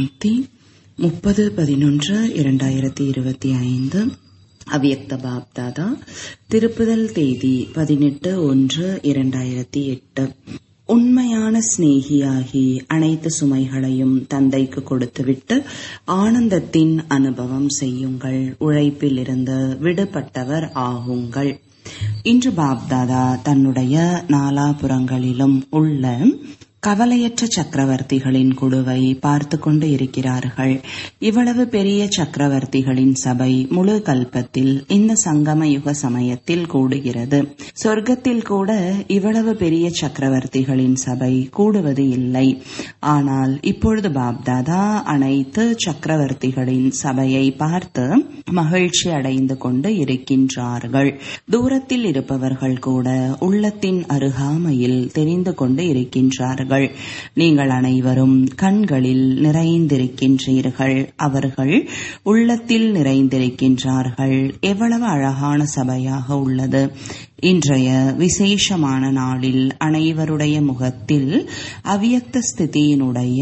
சாந்தி முப்பது பதினொன்று இரண்டாயிரத்தி இருபத்தி ஐந்து அவ்யக்த பாப்தாதா திருப்புதல் தேதி பதினெட்டு ஒன்று இரண்டாயிரத்தி எட்டு உண்மையான சிநேகியாகி அனைத்து சுமைகளையும் தந்தைக்கு கொடுத்துவிட்டு ஆனந்தத்தின் அனுபவம் செய்யுங்கள் உழைப்பிலிருந்து விடுபட்டவர் ஆகுங்கள் இன்று பாப்தாதா தன்னுடைய நாலாபுறங்களிலும் உள்ள கவலையற்ற சக்கரவர்த்திகளின் குழுவை பார்த்து கொண்டு இருக்கிறார்கள் இவ்வளவு பெரிய சக்கரவர்த்திகளின் சபை முழு கல்பத்தில் இந்த சங்கம யுக சமயத்தில் கூடுகிறது சொர்க்கத்தில் கூட இவ்வளவு பெரிய சக்கரவர்த்திகளின் சபை கூடுவது இல்லை ஆனால் இப்பொழுது பாப்தாதா அனைத்து சக்கரவர்த்திகளின் சபையை பார்த்து மகிழ்ச்சி அடைந்து கொண்டு இருக்கின்றார்கள் தூரத்தில் இருப்பவர்கள் கூட உள்ளத்தின் அருகாமையில் தெரிந்து கொண்டு இருக்கின்றார்கள் நீங்கள் அனைவரும் கண்களில் நிறைந்திருக்கின்றீர்கள் அவர்கள் உள்ளத்தில் நிறைந்திருக்கின்றார்கள் எவ்வளவு அழகான சபையாக உள்ளது இன்றைய விசேஷமான நாளில் அனைவருடைய முகத்தில் அவ்யக்த ஸ்திதியினுடைய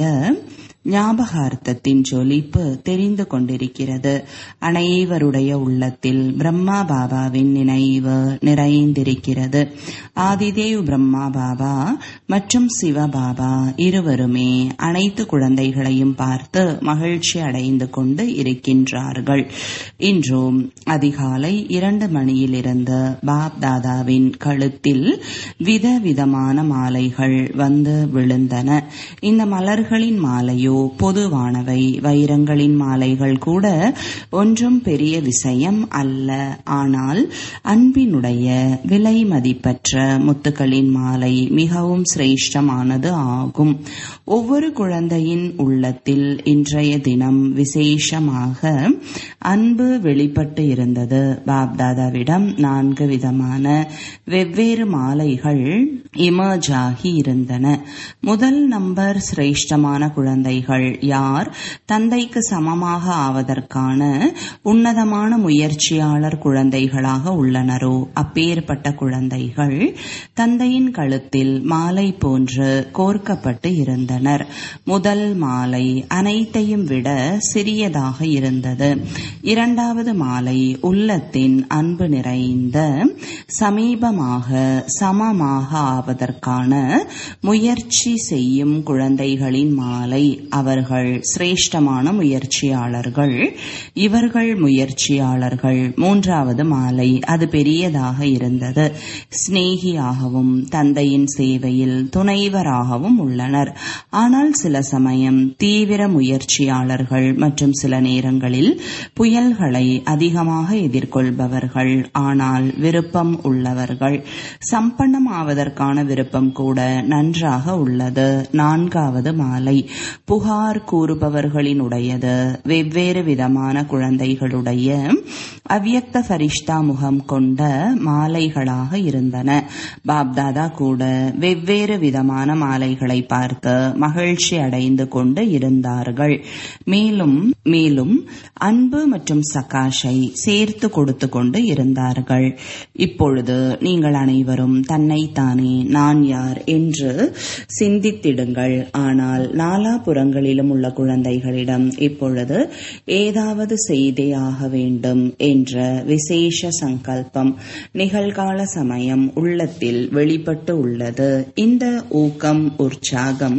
ஞாபகார்த்தத்தின் ஜொலிப்பு தெரிந்து கொண்டிருக்கிறது அனைவருடைய உள்ளத்தில் பிரம்மா பாபாவின் நினைவு நிறைந்திருக்கிறது ஆதிதேவ் பிரம்மா பாபா மற்றும் சிவபாபா இருவருமே அனைத்து குழந்தைகளையும் பார்த்து மகிழ்ச்சி அடைந்து கொண்டு இருக்கின்றார்கள் இன்றும் அதிகாலை இரண்டு மணியிலிருந்து பாப் தாதாவின் கழுத்தில் விதவிதமான மாலைகள் வந்து விழுந்தன இந்த மலர்களின் மாலையோ பொதுவானவை வைரங்களின் மாலைகள் கூட ஒன்றும் பெரிய விஷயம் அல்ல ஆனால் அன்பினுடைய விலை மதிப்பற்ற முத்துக்களின் மாலை மிகவும் சிரேஷ்டமானது ஆகும் ஒவ்வொரு குழந்தையின் உள்ளத்தில் இன்றைய தினம் விசேஷமாக அன்பு வெளிப்பட்டு இருந்தது பாப்தாதாவிடம் நான்கு விதமான வெவ்வேறு மாலைகள் இமர்ஜ் ஆகி இருந்தன முதல் நம்பர் சிரேஷ்டமான குழந்தைகள் யார் தந்தைக்கு சமமாக ஆவதற்கான உன்னதமான முயற்சியாளர் குழந்தைகளாக உள்ளனரோ அப்பேற்பட்ட குழந்தைகள் தந்தையின் கழுத்தில் மாலை போன்று கோர்க்கப்பட்டு இருந்தனர் முதல் மாலை அனைத்தையும் விட சிறியதாக இருந்தது இரண்டாவது மாலை உள்ளத்தின் அன்பு நிறைந்த சமீபமாக சமமாக ஆவதற்கான முயற்சி செய்யும் குழந்தைகளின் மாலை அவர்கள் சிரேஷ்டமான முயற்சியாளர்கள் இவர்கள் முயற்சியாளர்கள் மூன்றாவது மாலை அது பெரியதாக இருந்தது சிநேகியாகவும் தந்தையின் சேவையில் துணைவராகவும் உள்ளனர் ஆனால் சில சமயம் தீவிர முயற்சியாளர்கள் மற்றும் சில நேரங்களில் புயல்களை அதிகமாக எதிர்கொள்பவர்கள் ஆனால் விருப்பம் உள்ளவர்கள் சம்பன்னம் ஆவதற்கான விருப்பம் கூட நன்றாக உள்ளது நான்காவது மாலை புகார் கூறுபவர்களினுடையது வெவ்வேறு விதமான குழந்தைகளுடைய அவ்யக்த ஃபரிஷ்தா முகம் கொண்ட மாலைகளாக இருந்தன பாப்தாதா கூட வெவ்வேறு விதமான மாலைகளை பார்த்து மகிழ்ச்சி அடைந்து கொண்டு இருந்தார்கள் மேலும் மேலும் அன்பு மற்றும் சகாஷை சேர்த்து கொடுத்து கொண்டு இருந்தார்கள் இப்பொழுது நீங்கள் அனைவரும் தன்னைத்தானே நான் யார் என்று சிந்தித்திடுங்கள் ஆனால் நாலாபுறங்களிலும் உள்ள குழந்தைகளிடம் இப்பொழுது ஏதாவது செய்தே ஆக வேண்டும் என்ற விசேஷ சங்கல்பம் நிகழ்கால சமயம் உள்ளத்தில் வெளிப்பட்டு உள்ளது இந்த ஊக்கம் உற்சாகம்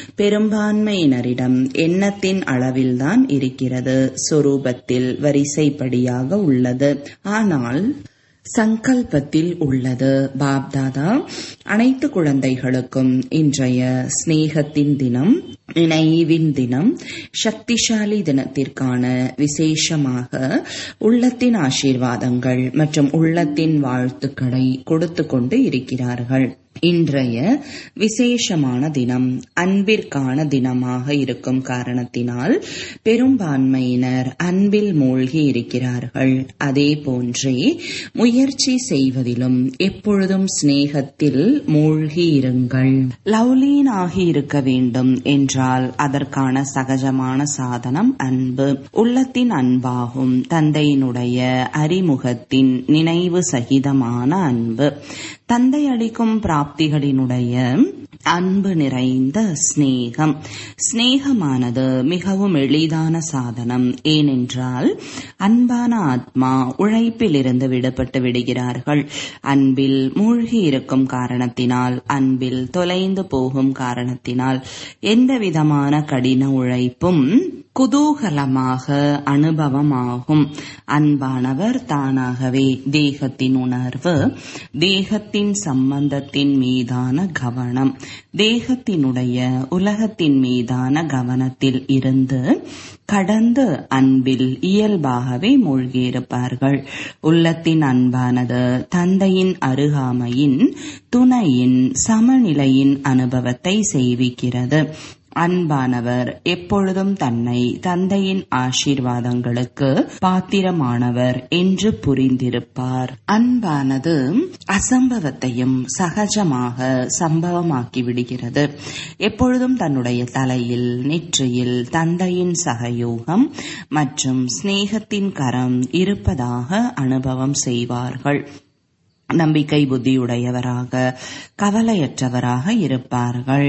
பெரும்பான்மையினரிடம் எண்ணத்தின் அளவில்தான் இருக்கிறது சொரூபத்தில் வரிசைப்படியாக உள்ளது ஆனால் சங்கல்பத்தில் உள்ளது பாப்தாதா அனைத்து குழந்தைகளுக்கும் இன்றைய ஸ்நேகத்தின் தினம் நினைவின் தினம் சக்திசாலி தினத்திற்கான விசேஷமாக உள்ளத்தின் ஆசீர்வாதங்கள் மற்றும் உள்ளத்தின் வாழ்த்துக்களை கொடுத்து கொண்டு இருக்கிறார்கள் இன்றைய விசேஷமான தினம் அன்பிற்கான தினமாக இருக்கும் காரணத்தினால் பெரும்பான்மையினர் அன்பில் மூழ்கி இருக்கிறார்கள் அதே போன்றே முயற்சி செய்வதிலும் எப்பொழுதும் சிநேகத்தில் மூழ்கி இருங்கள் லவ்லீன் ஆகி இருக்க வேண்டும் என்றால் அதற்கான சகஜமான சாதனம் அன்பு உள்ளத்தின் அன்பாகும் தந்தையினுடைய அறிமுகத்தின் நினைவு சகிதமான அன்பு தந்தை அளிக்கும் பிராப்திகளினுடைய அன்பு நிறைந்த ஸ்நேகம் ஸ்நேகமானது மிகவும் எளிதான சாதனம் ஏனென்றால் அன்பான ஆத்மா உழைப்பில் இருந்து விடுபட்டு விடுகிறார்கள் அன்பில் மூழ்கி இருக்கும் காரணத்தினால் அன்பில் தொலைந்து போகும் காரணத்தினால் எந்த விதமான கடின உழைப்பும் குதூகலமாக அனுபவமாகும் அன்பானவர் தானாகவே தேகத்தின் உணர்வு தேகத்தின் சம்பந்தத்தின் மீதான கவனம் தேகத்தினுடைய உலகத்தின் மீதான கவனத்தில் இருந்து கடந்து அன்பில் இயல்பாகவே மூழ்கியிருப்பார்கள் உள்ளத்தின் அன்பானது தந்தையின் அருகாமையின் துணையின் சமநிலையின் அனுபவத்தை செய்விக்கிறது அன்பானவர் எப்பொழுதும் தன்னை தந்தையின் ஆசீர்வாதங்களுக்கு பாத்திரமானவர் என்று புரிந்திருப்பார் அன்பானது அசம்பவத்தையும் சகஜமாக சம்பவமாக்கி விடுகிறது எப்பொழுதும் தன்னுடைய தலையில் நெற்றியில் தந்தையின் சகயோகம் மற்றும் சிநேகத்தின் கரம் இருப்பதாக அனுபவம் செய்வார்கள் நம்பிக்கை புத்தியுடையவராக கவலையற்றவராக இருப்பார்கள்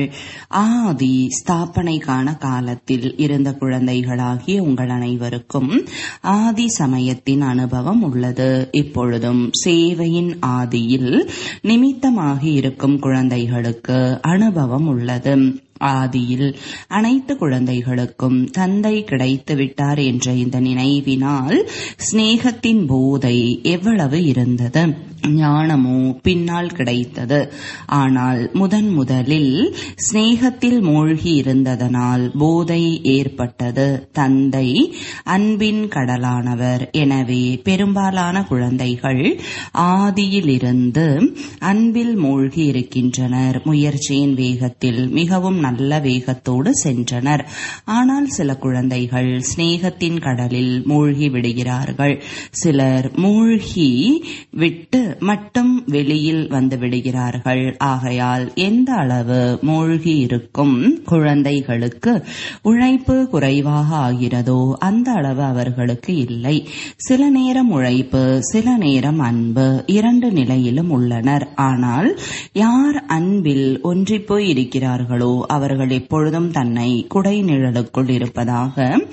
ஆதி ஸ்தாபனைக்கான காலத்தில் இருந்த குழந்தைகளாகிய உங்கள் அனைவருக்கும் ஆதி சமயத்தின் அனுபவம் உள்ளது இப்பொழுதும் சேவையின் ஆதியில் நிமித்தமாகி இருக்கும் குழந்தைகளுக்கு அனுபவம் உள்ளது ஆதியில் அனைத்து குழந்தைகளுக்கும் தந்தை கிடைத்து விட்டார் என்ற இந்த நினைவினால் சிநேகத்தின் போதை எவ்வளவு இருந்தது ஞானமோ பின்னால் கிடைத்தது ஆனால் முதன் முதலில் சிநேகத்தில் மூழ்கி இருந்ததனால் போதை ஏற்பட்டது தந்தை அன்பின் கடலானவர் எனவே பெரும்பாலான குழந்தைகள் ஆதியிலிருந்து அன்பில் மூழ்கி இருக்கின்றனர் முயற்சியின் வேகத்தில் மிகவும் நல்ல வேகத்தோடு சென்றனர் ஆனால் சில குழந்தைகள் சிநேகத்தின் கடலில் மூழ்கி விடுகிறார்கள் சிலர் மூழ்கி விட்டு மட்டும் வெளியில் வந்து விடுகிறார்கள் ஆகையால் எந்த அளவு மூழ்கி இருக்கும் குழந்தைகளுக்கு உழைப்பு குறைவாக ஆகிறதோ அந்த அளவு அவர்களுக்கு இல்லை சில நேரம் உழைப்பு சில நேரம் அன்பு இரண்டு நிலையிலும் உள்ளனர் ஆனால் யார் அன்பில் ஒன்றிப்போய் இருக்கிறார்களோ அவர்கள் எப்பொழுதும் தன்னை குடை நிழலுக்குள் இருப்பதாக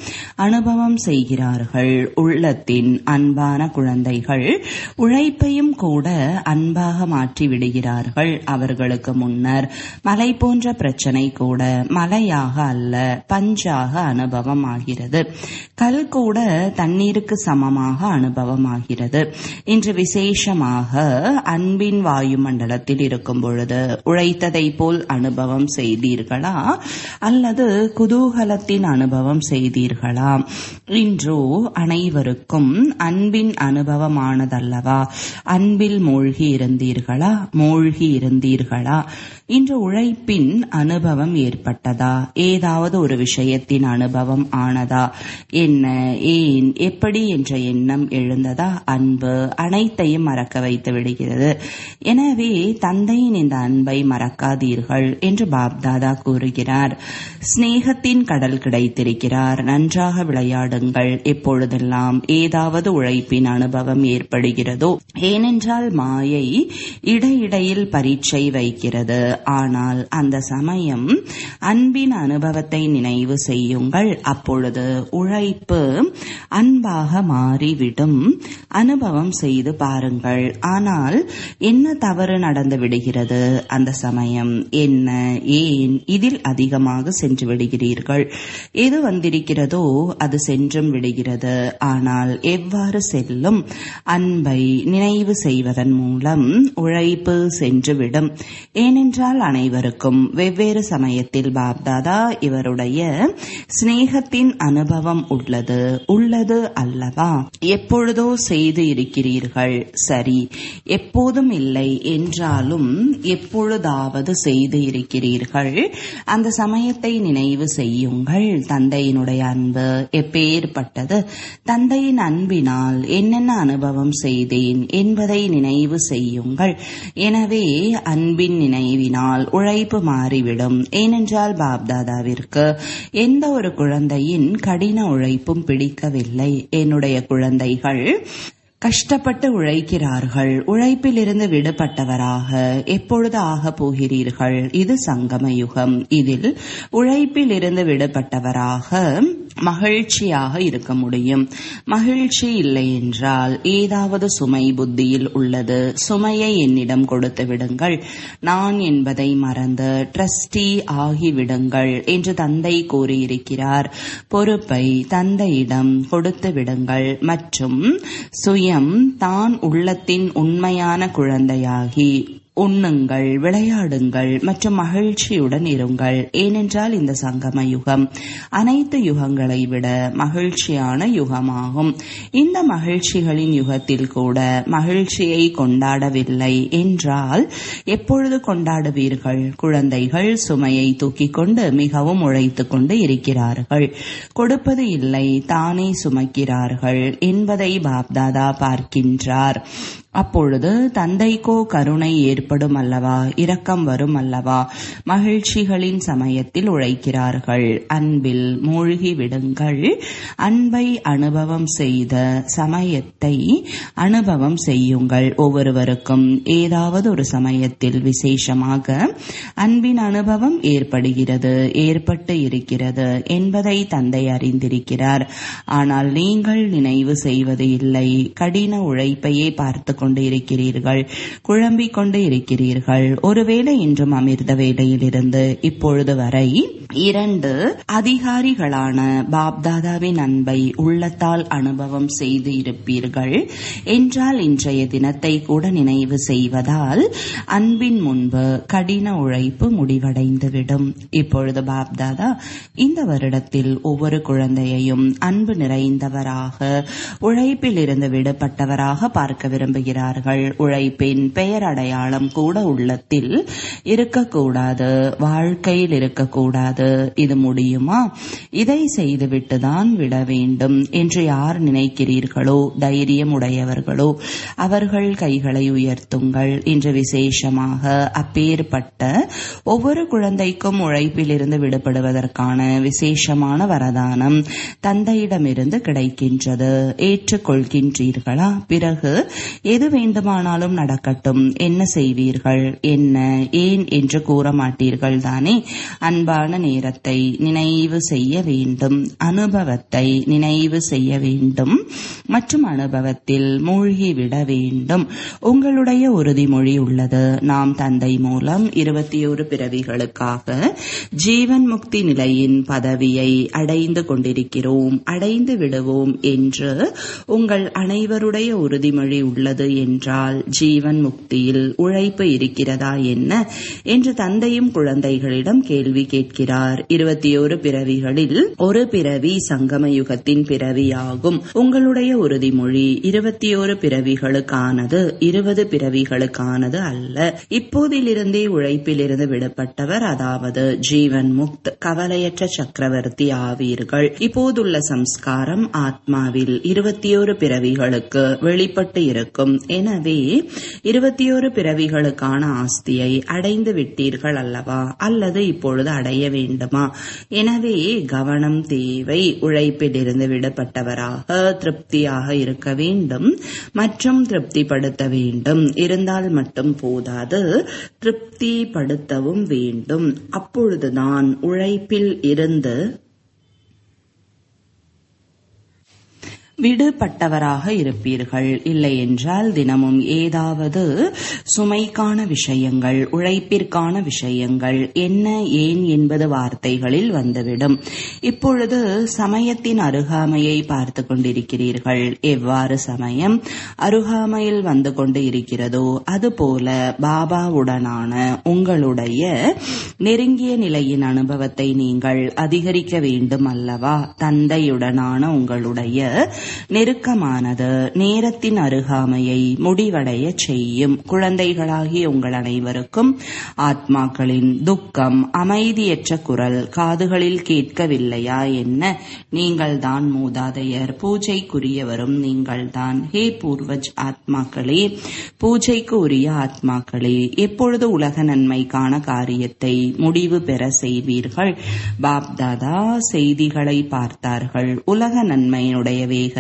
அனுபவம் செய்கிறார்கள் உள்ளத்தின் அன்பான குழந்தைகள் உழைப்பையும் கூட அன்பாக மாற்றி விடுகிறார்கள் அவர்களுக்கு முன்னர் மலை போன்ற பிரச்சனை கூட மலையாக அல்ல பஞ்சாக அனுபவம் ஆகிறது கல் கூட தண்ணீருக்கு சமமாக அனுபவமாகிறது இன்று விசேஷமாக அன்பின் வாயுமண்டலத்தில் இருக்கும் பொழுது உழைத்ததை போல் அனுபவம் செய்தீர்களா அல்லது குதூகலத்தின் அனுபவம் செய்தீர்களா இன்றோ அனைவருக்கும் அன்பின் அனுபவமானதல்லவா அன்பில் மூழ்கி இருந்தீர்களா மூழ்கி இருந்தீர்களா இன்று உழைப்பின் அனுபவம் ஏற்பட்டதா ஏதாவது ஒரு விஷயத்தின் அனுபவம் ஆனதா என்ன ஏன் எப்படி என்ற எண்ணம் எழுந்ததா அன்பு அனைத்தையும் மறக்க வைத்து விடுகிறது எனவே தந்தையின் இந்த அன்பை மறக்காதீர்கள் என்று பாப்தாதா கூறுகிறார் சிநேகத்தின் கடல் கிடைத்திருக்கிறார் நன்றாக விளையாடுங்கள் எப்பொழுதெல்லாம் ஏதாவது உழைப்பின் அனுபவம் ஏற்படுகிறதோ ஏனென்றால் மாயை இடையிடையில் பரீட்சை வைக்கிறது ஆனால் அந்த சமயம் அன்பின் அனுபவத்தை நினைவு செய்யுங்கள் அப்பொழுது உழைப்பு அன்பாக மாறிவிடும் அனுபவம் செய்து பாருங்கள் ஆனால் என்ன தவறு நடந்து விடுகிறது அந்த சமயம் என்ன ஏன் இதில் அதிகமாக சென்று விடுகிறீர்கள் எது வந்திருக்கிறதோ அது சென்றும் விடுகிறது ஆனால் எவ்வாறு செல்லும் அன்பை நினைவு செய்வதன் மூலம் உழைப்பு சென்றுவிடும் ஏனென்றால் அனைவருக்கும் வெவ்வேறு சமயத்தில் பாப்தாதா இவருடைய சிநேகத்தின் அனுபவம் உள்ளது உள்ளது அல்லவா எப்பொழுதோ செய்து இருக்கிறீர்கள் சரி எப்போதும் இல்லை என்றாலும் எப்பொழுதாவது செய்து இருக்கிறீர்கள் அந்த சமயத்தை நினைவு செய்யுங்கள் தந்தையினுடைய அன்பு எப்பேற்பட்டது தந்தையின் அன்பினால் என்னென்ன அனுபவம் செய்தேன் என்பதை நினைவு செய்யுங்கள் எனவே அன்பின் நினைவினால் உழைப்பு மாறிவிடும் ஏனென்றால் பாப்தாதாவிற்கு எந்த ஒரு குழந்தையின் கடின உழைப்பும் பிடிக்கவில்லை என்னுடைய குழந்தைகள் கஷ்டப்பட்டு உழைக்கிறார்கள் உழைப்பிலிருந்து விடுபட்டவராக எப்பொழுது ஆக போகிறீர்கள் இது சங்கம யுகம் இதில் உழைப்பிலிருந்து விடுபட்டவராக மகிழ்ச்சியாக இருக்க முடியும் மகிழ்ச்சி இல்லை என்றால் ஏதாவது சுமை புத்தியில் உள்ளது சுமையை என்னிடம் கொடுத்து விடுங்கள் நான் என்பதை மறந்து ட்ரஸ்டி ஆகிவிடுங்கள் என்று தந்தை கூறியிருக்கிறார் பொறுப்பை தந்தையிடம் கொடுத்து விடுங்கள் மற்றும் சுயம் தான் உள்ளத்தின் உண்மையான குழந்தையாகி உண்ணுங்கள் விளையாடுங்கள் மற்றும் மகிழ்ச்சியுடன் இருங்கள் ஏனென்றால் இந்த சங்கம யுகம் அனைத்து யுகங்களை விட மகிழ்ச்சியான யுகமாகும் இந்த மகிழ்ச்சிகளின் யுகத்தில் கூட மகிழ்ச்சியை கொண்டாடவில்லை என்றால் எப்பொழுது கொண்டாடுவீர்கள் குழந்தைகள் சுமையை தூக்கிக் கொண்டு மிகவும் உழைத்துக் கொண்டு இருக்கிறார்கள் கொடுப்பது இல்லை தானே சுமக்கிறார்கள் என்பதை பாப்தாதா பார்க்கின்றார் அப்பொழுது தந்தைக்கோ கருணை ஏற்படும் அல்லவா இரக்கம் வரும் அல்லவா மகிழ்ச்சிகளின் சமயத்தில் உழைக்கிறார்கள் அன்பில் மூழ்கி விடுங்கள் அன்பை அனுபவம் செய்த சமயத்தை அனுபவம் செய்யுங்கள் ஒவ்வொருவருக்கும் ஏதாவது ஒரு சமயத்தில் விசேஷமாக அன்பின் அனுபவம் ஏற்படுகிறது ஏற்பட்டு இருக்கிறது என்பதை தந்தை அறிந்திருக்கிறார் ஆனால் நீங்கள் நினைவு செய்வது இல்லை கடின உழைப்பையே பார்த்து கொண்டு இருக்கிறீர்கள் குழம்பிக் கொண்டு இருக்கிறீர்கள் ஒருவேளை இன்றும் அமிர்த வேலையிலிருந்து இப்பொழுது வரை இரண்டு அதிகாரிகளான பாப்தாதாவின் அன்பை உள்ளத்தால் அனுபவம் செய்து இருப்பீர்கள் என்றால் இன்றைய தினத்தை கூட நினைவு செய்வதால் அன்பின் முன்பு கடின உழைப்பு முடிவடைந்துவிடும் இப்பொழுது பாப்தாதா இந்த வருடத்தில் ஒவ்வொரு குழந்தையையும் அன்பு நிறைந்தவராக உழைப்பில் இருந்து விடுபட்டவராக பார்க்க விரும்புகிறார்கள் உழைப்பின் பெயர் அடையாளம் கூட உள்ளத்தில் இருக்கக்கூடாது வாழ்க்கையில் இருக்கக்கூடாது இது முடியுமா இதை செய்துவிட்டுதான் விட வேண்டும் என்று யார் நினைக்கிறீர்களோ தைரியம் உடையவர்களோ அவர்கள் கைகளை உயர்த்துங்கள் இன்று விசேஷமாக அப்பேற்பட்ட ஒவ்வொரு குழந்தைக்கும் உழைப்பிலிருந்து விடுபடுவதற்கான விசேஷமான வரதானம் தந்தையிடமிருந்து கிடைக்கின்றது ஏற்றுக்கொள்கின்றீர்களா பிறகு எது வேண்டுமானாலும் நடக்கட்டும் என்ன செய்வீர்கள் என்ன ஏன் என்று கூற மாட்டீர்கள் தானே அன்பான நேரத்தை நினைவு செய்ய வேண்டும் அனுபவத்தை நினைவு செய்ய வேண்டும் மற்றும் அனுபவத்தில் மூழ்கிவிட வேண்டும் உங்களுடைய உறுதிமொழி உள்ளது நாம் தந்தை மூலம் இருபத்தி ஒரு பிறவிகளுக்காக ஜீவன் முக்தி நிலையின் பதவியை அடைந்து கொண்டிருக்கிறோம் அடைந்து விடுவோம் என்று உங்கள் அனைவருடைய உறுதிமொழி உள்ளது என்றால் ஜீவன் முக்தியில் உழைப்பு இருக்கிறதா என்ன என்று தந்தையும் குழந்தைகளிடம் கேள்வி கேட்கிறார் இருபத்தி ஒரு பிறவிகளில் ஒரு பிறவி சங்கம யுகத்தின் பிறவியாகும் உங்களுடைய உறுதிமொழி இருபத்தி ஒரு பிறவிகளுக்கானது இருபது பிறவிகளுக்கானது அல்ல இப்போதிலிருந்தே உழைப்பிலிருந்து விடப்பட்டவர் அதாவது ஜீவன் முக்த் கவலையற்ற சக்கரவர்த்தி ஆவீர்கள் இப்போதுள்ள சம்ஸ்காரம் ஆத்மாவில் இருபத்தி ஒரு பிறவிகளுக்கு வெளிப்பட்டு இருக்கும் எனவே இருபத்தி ஒரு பிறவிகளுக்கான ஆஸ்தியை அடைந்து விட்டீர்கள் அல்லவா அல்லது இப்பொழுது அடைய வேண்டுமா எனவே கவனம் தேவை உழைப்பிலிருந்து விடப்பட்டவராக திருப்தியாக இருக்க வேண்டும் மற்றும் திருப்திப்படுத்த வேண்டும் இருந்தால் மட்டும் போதாது திருப்திப்படுத்தவும் வேண்டும் அப்பொழுதுதான் உழைப்பில் இருந்து விடுபட்டவராக இருப்பீர்கள் இல்லை என்றால் தினமும் ஏதாவது சுமைக்கான விஷயங்கள் உழைப்பிற்கான விஷயங்கள் என்ன ஏன் என்பது வார்த்தைகளில் வந்துவிடும் இப்பொழுது சமயத்தின் அருகாமையை பார்த்து கொண்டிருக்கிறீர்கள் எவ்வாறு சமயம் அருகாமையில் வந்து கொண்டு இருக்கிறதோ அதுபோல பாபாவுடனான உங்களுடைய நெருங்கிய நிலையின் அனுபவத்தை நீங்கள் அதிகரிக்க வேண்டும் அல்லவா தந்தையுடனான உங்களுடைய நெருக்கமானது நேரத்தின் அருகாமையை முடிவடைய செய்யும் குழந்தைகளாகிய உங்கள் அனைவருக்கும் ஆத்மாக்களின் துக்கம் அமைதியற்ற குரல் காதுகளில் கேட்கவில்லையா என்ன நீங்கள் தான் மூதாதையர் பூஜைக்குரியவரும் நீங்கள் தான் ஹே பூர்வஜ் ஆத்மாக்களே பூஜைக்கு உரிய ஆத்மாக்களே எப்பொழுது உலக நன்மைக்கான காரியத்தை முடிவு பெற செய்வீர்கள் பாப்தாதா செய்திகளை பார்த்தார்கள் உலக நன்மையினுடைய வேகத்தை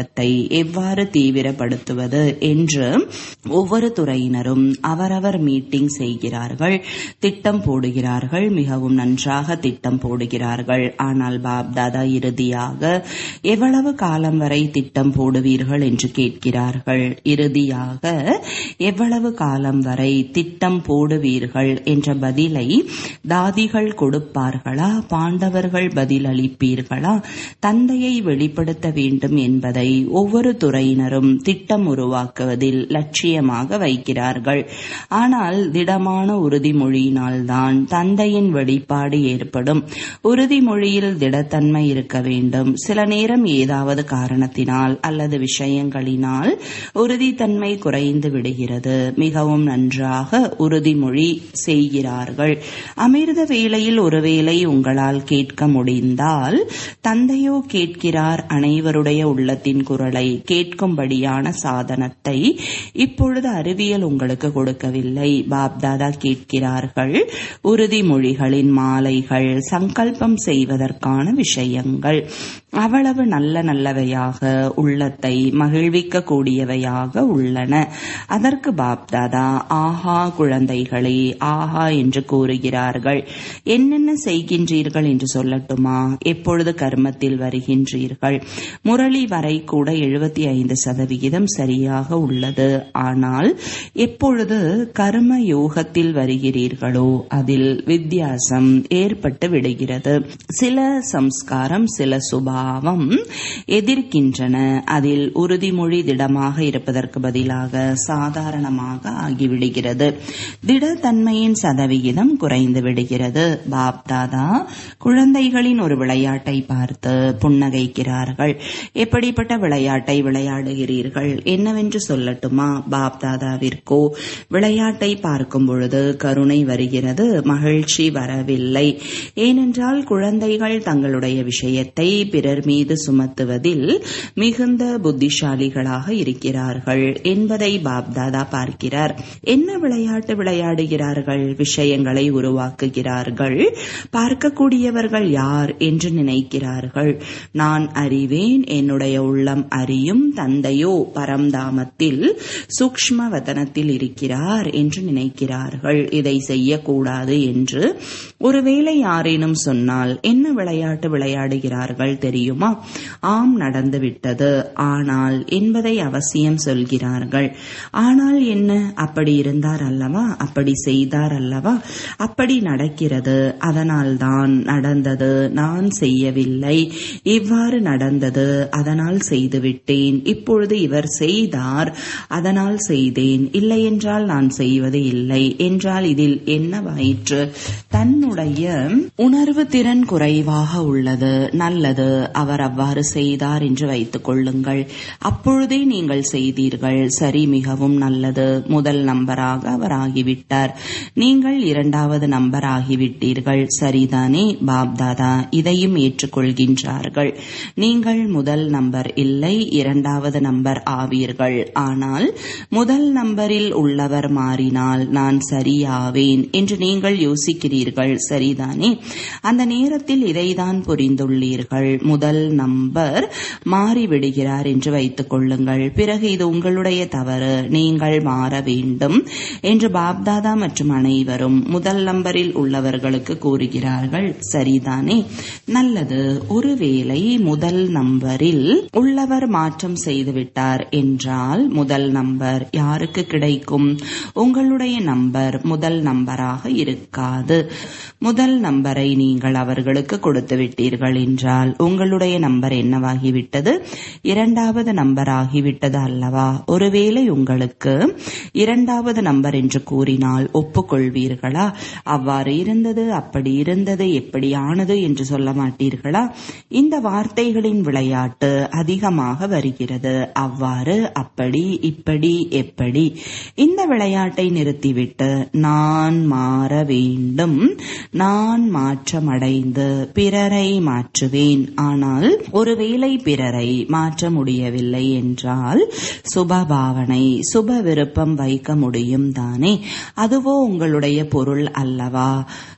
திட்டத்தை எவ்வாறு தீவிரப்படுத்துவது என்று ஒவ்வொரு துறையினரும் அவரவர் மீட்டிங் செய்கிறார்கள் திட்டம் போடுகிறார்கள் மிகவும் நன்றாக திட்டம் போடுகிறார்கள் ஆனால் பாப்தாதா இறுதியாக எவ்வளவு காலம் வரை திட்டம் போடுவீர்கள் என்று கேட்கிறார்கள் இறுதியாக எவ்வளவு காலம் வரை திட்டம் போடுவீர்கள் என்ற பதிலை தாதிகள் கொடுப்பார்களா பாண்டவர்கள் பதில் அளிப்பீர்களா தந்தையை வெளிப்படுத்த வேண்டும் என்பதை ஒவ்வொரு துறையினரும் திட்டம் உருவாக்குவதில் லட்சியமாக வைக்கிறார்கள் ஆனால் திடமான உறுதிமொழியினால்தான் தந்தையின் வெளிப்பாடு ஏற்படும் உறுதிமொழியில் திடத்தன்மை இருக்க வேண்டும் சில நேரம் ஏதாவது காரணத்தினால் அல்லது விஷயங்களினால் உறுதித்தன்மை குறைந்து விடுகிறது மிகவும் நன்றாக உறுதிமொழி செய்கிறார்கள் அமிர்த வேளையில் ஒருவேளை உங்களால் கேட்க முடிந்தால் தந்தையோ கேட்கிறார் அனைவருடைய உள்ளத்தின் குரலை கேட்கும்படியான சாதனத்தை இப்பொழுது அறிவியல் உங்களுக்கு கொடுக்கவில்லை பாப்தாதா கேட்கிறார்கள் உறுதிமொழிகளின் மாலைகள் சங்கல்பம் செய்வதற்கான விஷயங்கள் அவ்வளவு நல்ல நல்லவையாக உள்ளத்தை மகிழ்விக்க கூடியவையாக உள்ளன அதற்கு பாப்தாதா ஆஹா குழந்தைகளே ஆஹா என்று கூறுகிறார்கள் என்னென்ன செய்கின்றீர்கள் என்று சொல்லட்டுமா எப்பொழுது கர்மத்தில் வருகின்றீர்கள் முரளி வரை கூட எழுபத்தி ஐந்து சதவிகிதம் சரியாக உள்ளது ஆனால் எப்பொழுது கர்ம யோகத்தில் வருகிறீர்களோ அதில் வித்தியாசம் ஏற்பட்டு விடுகிறது சில சம்ஸ்காரம் சில சுபாவம் எதிர்க்கின்றன அதில் உறுதிமொழி திடமாக இருப்பதற்கு பதிலாக சாதாரணமாக ஆகிவிடுகிறது திடத்தன்மையின் சதவிகிதம் குறைந்து விடுகிறது பாப்தாதா குழந்தைகளின் ஒரு விளையாட்டை பார்த்து புன்னகைக்கிறார்கள் எப்படிப்பட்ட விளையாட்டை விளையாடுகிறீர்கள் என்னவென்று சொல்லட்டுமா பாப்தாதாவிற்கோ விளையாட்டை பார்க்கும் பொழுது கருணை வருகிறது மகிழ்ச்சி வரவில்லை ஏனென்றால் குழந்தைகள் தங்களுடைய விஷயத்தை பிறர் மீது சுமத்துவதில் மிகுந்த புத்திசாலிகளாக இருக்கிறார்கள் என்பதை பாப்தாதா பார்க்கிறார் என்ன விளையாட்டு விளையாடுகிறார்கள் விஷயங்களை உருவாக்குகிறார்கள் பார்க்கக்கூடியவர்கள் யார் என்று நினைக்கிறார்கள் நான் அறிவேன் என்னுடைய உள்ளம் அறியும் தந்தையோ பரம்தாமத்தில் சூக்ஷ்ம வதனத்தில் இருக்கிறார் என்று நினைக்கிறார்கள் இதை செய்யக்கூடாது என்று ஒருவேளை யாரேனும் சொன்னால் என்ன விளையாட்டு விளையாடுகிறார்கள் தெரியுமா ஆம் நடந்துவிட்டது ஆனால் என்பதை அவசியம் சொல்கிறார்கள் ஆனால் என்ன அப்படி இருந்தார் அல்லவா அப்படி செய்தார் அல்லவா அப்படி நடக்கிறது அதனால்தான் நடந்தது நான் செய்யவில்லை இவ்வாறு நடந்தது அதனால் செய்துவிட்டேன் இப்பொழுது இவர் செய்தார் அதனால் செய்தேன் இல்லை என்றால் நான் செய்வது இல்லை என்றால் இதில் என்னவாயிற்று தன்னுடைய உணர்வு திறன் குறைவாக உள்ளது நல்லது அவர் அவ்வாறு செய்தார் என்று வைத்துக் கொள்ளுங்கள் அப்பொழுதே நீங்கள் செய்தீர்கள் சரி மிகவும் நல்லது முதல் நம்பராக அவர் ஆகிவிட்டார் நீங்கள் இரண்டாவது நம்பர் ஆகிவிட்டீர்கள் சரிதானே பாப்தாதா இதையும் ஏற்றுக்கொள்கின்றார்கள் நீங்கள் முதல் நம்பர் இல்லை இரண்டாவது நம்பர் ஆவீர்கள் ஆனால் முதல் நம்பரில் உள்ளவர் மாறினால் நான் சரியாவேன் என்று நீங்கள் யோசிக்கிறீர்கள் சரிதானே அந்த நேரத்தில் இதைதான் புரிந்துள்ளீர்கள் முதல் நம்பர் மாறிவிடுகிறார் என்று வைத்துக் கொள்ளுங்கள் பிறகு இது உங்களுடைய தவறு நீங்கள் மாற வேண்டும் என்று பாப்தாதா மற்றும் அனைவரும் முதல் நம்பரில் உள்ளவர்களுக்கு கூறுகிறார்கள் சரிதானே நல்லது ஒருவேளை முதல் நம்பரில் உள்ளவர் மாற்றம் செய்துவிட்டார் என்றால் முதல் நம்பர் யாருக்கு கிடைக்கும் உங்களுடைய நம்பர் முதல் நம்பராக இருக்காது முதல் நம்பரை நீங்கள் அவர்களுக்கு கொடுத்து விட்டீர்கள் என்றால் உங்களுடைய நம்பர் என்னவாகிவிட்டது இரண்டாவது நம்பர் ஆகிவிட்டது அல்லவா ஒருவேளை உங்களுக்கு இரண்டாவது நம்பர் என்று கூறினால் ஒப்புக்கொள்வீர்களா அவ்வாறு இருந்தது அப்படி இருந்தது எப்படியானது என்று சொல்ல மாட்டீர்களா இந்த வார்த்தைகளின் விளையாட்டு அதிகமாக வருகிறது அவ்வாறு அப்படி இப்படி எப்படி இந்த விளையாட்டை நிறுத்திவிட்டு நான் மாற வேண்டும் நான் மாற்றமடைந்து பிறரை மாற்றுவேன் ஆனால் ஒருவேளை பிறரை மாற்ற முடியவில்லை என்றால் சுப பாவனை சுப விருப்பம் வைக்க முடியும் தானே அதுவோ உங்களுடைய பொருள் அல்லவா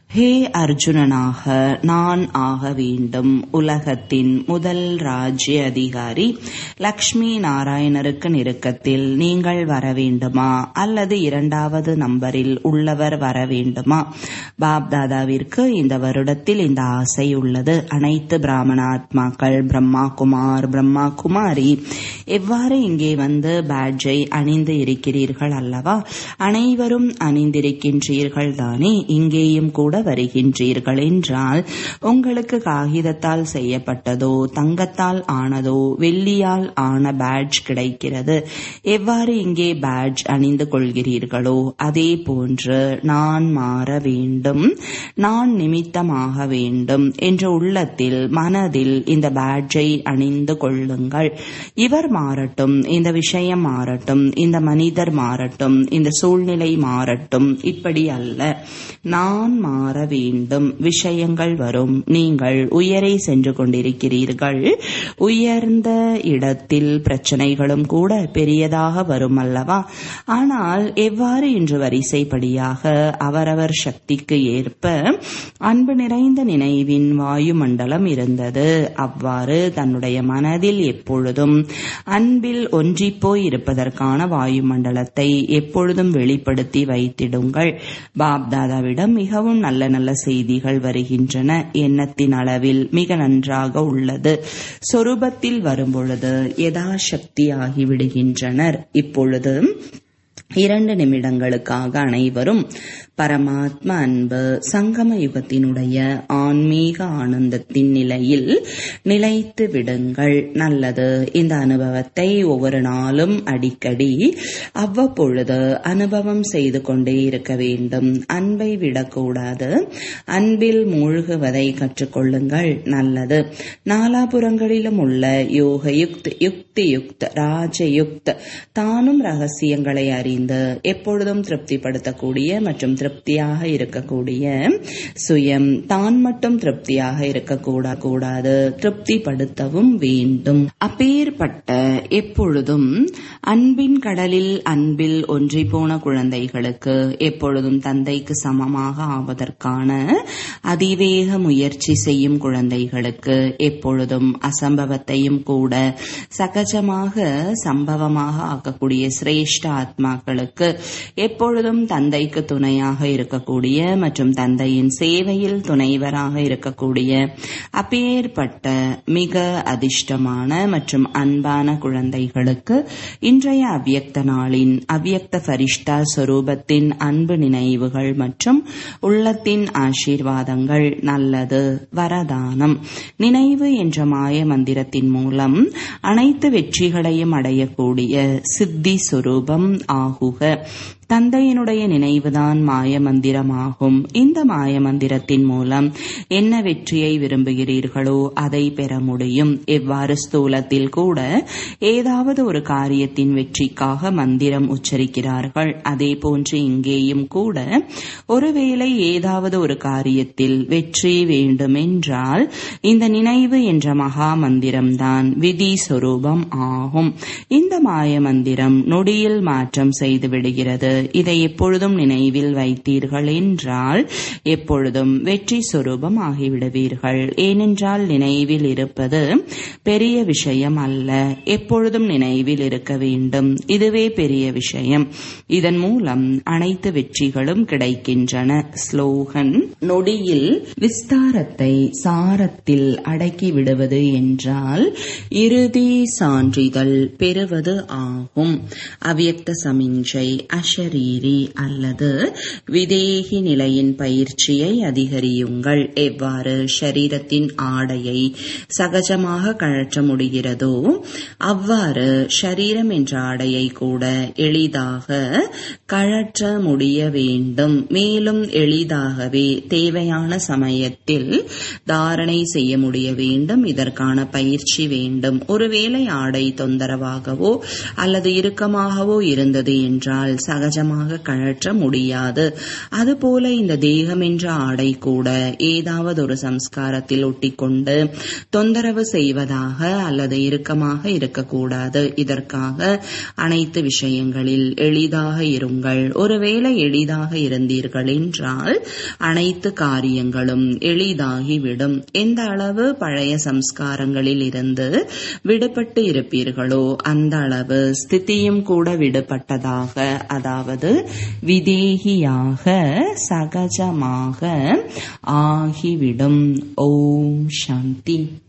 ஹே அர்ஜுனனாக நான் ஆக வேண்டும் உலகத்தின் முதல் ராஜ்ய அதிகாரி லக்ஷ்மி நாராயணருக்கு நெருக்கத்தில் நீங்கள் வர வேண்டுமா அல்லது இரண்டாவது நம்பரில் உள்ளவர் வர வேண்டுமா பாப் தாதாவிற்கு இந்த வருடத்தில் இந்த ஆசை உள்ளது அனைத்து பிராமண ஆத்மாக்கள் பிரம்மா குமார் பிரம்மா குமாரி எவ்வாறு இங்கே வந்து பேட்ஜை அணிந்து இருக்கிறீர்கள் அல்லவா அனைவரும் அணிந்திருக்கின்றீர்கள் தானே இங்கேயும் கூட வருகின்றீர்கள் என்றால் உங்களுக்கு காகிதத்தால் செய்யப்பட்டதோ தங்கத்தால் ஆனதோ வெள்ளியால் ஆன பேட்ஜ் கிடைக்கிறது எவ்வாறு இங்கே பேட்ஜ் அணிந்து கொள்கிறீர்களோ அதே போன்று நான் மாற வேண்டும் நான் நிமித்தமாக வேண்டும் என்ற உள்ளத்தில் மனதில் இந்த பேட்ஜை அணிந்து கொள்ளுங்கள் இவர் மாறட்டும் இந்த விஷயம் மாறட்டும் இந்த மனிதர் மாறட்டும் இந்த சூழ்நிலை மாறட்டும் இப்படி அல்ல நான் மாற வேண்டும் விஷயங்கள் வரும் நீங்கள் உயரை சென்று கொண்டிருக்கிறீர்கள் உயர்ந்த இடத்தில் பிரச்சனைகளும் கூட பெரியதாக வரும் அல்லவா ஆனால் எவ்வாறு இன்று வரிசைப்படியாக அவரவர் சக்திக்கு ஏற்ப அன்பு நிறைந்த நினைவின் வாயுமண்டலம் இருந்தது அவ்வாறு தன்னுடைய மனதில் எப்பொழுதும் அன்பில் ஒன்றிப்போய் இருப்பதற்கான வாயுமண்டலத்தை எப்பொழுதும் வெளிப்படுத்தி வைத்திடுங்கள் பாப்தாதாவிடம் மிகவும் நல்ல நல்ல செய்திகள் வருகின்றன எண்ணத்தின் அளவில் மிக நன்றாக உள்ளது சொரூபத்தில் வரும்பொழுது யதாசக்தி ஆகிவிடுகின்றனர் இப்பொழுது இரண்டு நிமிடங்களுக்காக அனைவரும் பரமாத்ம அன்பு சங்கம யுகத்தினுடைய ஆன்மீக ஆனந்தத்தின் நிலையில் நிலைத்து விடுங்கள் நல்லது இந்த அனுபவத்தை ஒவ்வொரு நாளும் அடிக்கடி அவ்வப்பொழுது அனுபவம் செய்து கொண்டே இருக்க வேண்டும் அன்பை விடக்கூடாது அன்பில் மூழ்குவதை கற்றுக்கொள்ளுங்கள் நல்லது நாலாபுரங்களிலும் உள்ள யோக யுக்த் யுக்தி யுக்த் ராஜயுக்த் தானும் ரகசியங்களை அறிந்து எப்பொழுதும் திருப்திப்படுத்தக்கூடிய மற்றும் திருப்தியாக இருக்கக்கூடிய சுயம் தான் மட்டும் திருப்தியாக இருக்கக்கூட கூடாது திருப்திப்படுத்தவும் வேண்டும் அப்பேற்பட்ட எப்பொழுதும் அன்பின் கடலில் அன்பில் ஒன்றி போன குழந்தைகளுக்கு எப்பொழுதும் தந்தைக்கு சமமாக ஆவதற்கான அதிவேக முயற்சி செய்யும் குழந்தைகளுக்கு எப்பொழுதும் அசம்பவத்தையும் கூட சகஜமாக சம்பவமாக ஆக்கக்கூடிய சிரேஷ்ட ஆத்மாக்களுக்கு எப்பொழுதும் தந்தைக்கு துணையாக இருக்கக்கூடிய மற்றும் தந்தையின் சேவையில் துணைவராக இருக்கக்கூடிய அப்பேற்பட்ட மிக அதிர்ஷ்டமான மற்றும் அன்பான குழந்தைகளுக்கு இன்றைய அவ்யக்த நாளின் அவ்யக்த ஃபரிஷ்டா சொரூபத்தின் அன்பு நினைவுகள் மற்றும் உள்ளத்தின் ஆசீர்வாதங்கள் நல்லது வரதானம் நினைவு என்ற மாய மந்திரத்தின் மூலம் அனைத்து வெற்றிகளையும் அடையக்கூடிய சித்தி சொரூபம் ஆகுக தந்தையினுடைய நினைவுதான் மாய மந்திரமாகும் இந்த மாய மந்திரத்தின் மூலம் என்ன வெற்றியை விரும்புகிறீர்களோ அதை பெற முடியும் எவ்வாறு ஸ்தூலத்தில் கூட ஏதாவது ஒரு காரியத்தின் வெற்றிக்காக மந்திரம் உச்சரிக்கிறார்கள் அதே போன்று இங்கேயும் கூட ஒருவேளை ஏதாவது ஒரு காரியத்தில் வெற்றி வேண்டுமென்றால் இந்த நினைவு என்ற மகா மந்திரம்தான் விதி சொரூபம் ஆகும் இந்த மாய மந்திரம் நொடியில் மாற்றம் செய்து விடுகிறது இதை எப்பொழுதும் நினைவில் வைத்தீர்கள் என்றால் எப்பொழுதும் வெற்றி சொரூபம் ஆகிவிடுவீர்கள் ஏனென்றால் நினைவில் இருப்பது பெரிய விஷயம் அல்ல எப்பொழுதும் நினைவில் இருக்க வேண்டும் இதுவே பெரிய விஷயம் இதன் மூலம் அனைத்து வெற்றிகளும் கிடைக்கின்றன ஸ்லோகன் நொடியில் விஸ்தாரத்தை சாரத்தில் அடக்கி விடுவது என்றால் இறுதி சான்றிதழ் பெறுவது ஆகும் அவ்யக்த சமிஞ்சை அஷரீரி அல்லது விதேகி நிலையின் பயிற்சியை அதிகரியுங்கள் எவ்வாறு ஷரீரத்தின் ஆடையை சகஜமாக கழற்ற முடிகிறதோ அவ்வாறு ஷரீரம் என்ற ஆடையை கூட எளிதாக கழற்ற முடிய வேண்டும் மேலும் எளிதாகவே தேவையான சமயத்தில் தாரணை செய்ய முடிய வேண்டும் இதற்கான பயிற்சி வேண்டும் ஒருவேளை ஆடை தொந்தரவாகவோ அல்லது இறுக்கமாகவோ இருந்தது என்றால் சகஜ சகஜமாக கழற்ற முடியாது அதுபோல இந்த தேகம் என்ற ஆடை கூட ஏதாவது ஒரு சம்ஸ்காரத்தில் ஒட்டிக்கொண்டு தொந்தரவு செய்வதாக அல்லது இறுக்கமாக இருக்கக்கூடாது இதற்காக அனைத்து விஷயங்களில் எளிதாக இருங்கள் ஒருவேளை எளிதாக இருந்தீர்கள் என்றால் அனைத்து காரியங்களும் எளிதாகிவிடும் எந்த அளவு பழைய சம்ஸ்காரங்களில் இருந்து விடுபட்டு இருப்பீர்களோ அந்த அளவு ஸ்திதியும் கூட விடுபட்டதாக அதாவது விதேகியாக சகஜமாக ஆகிவிடும் ஓம் சாந்தி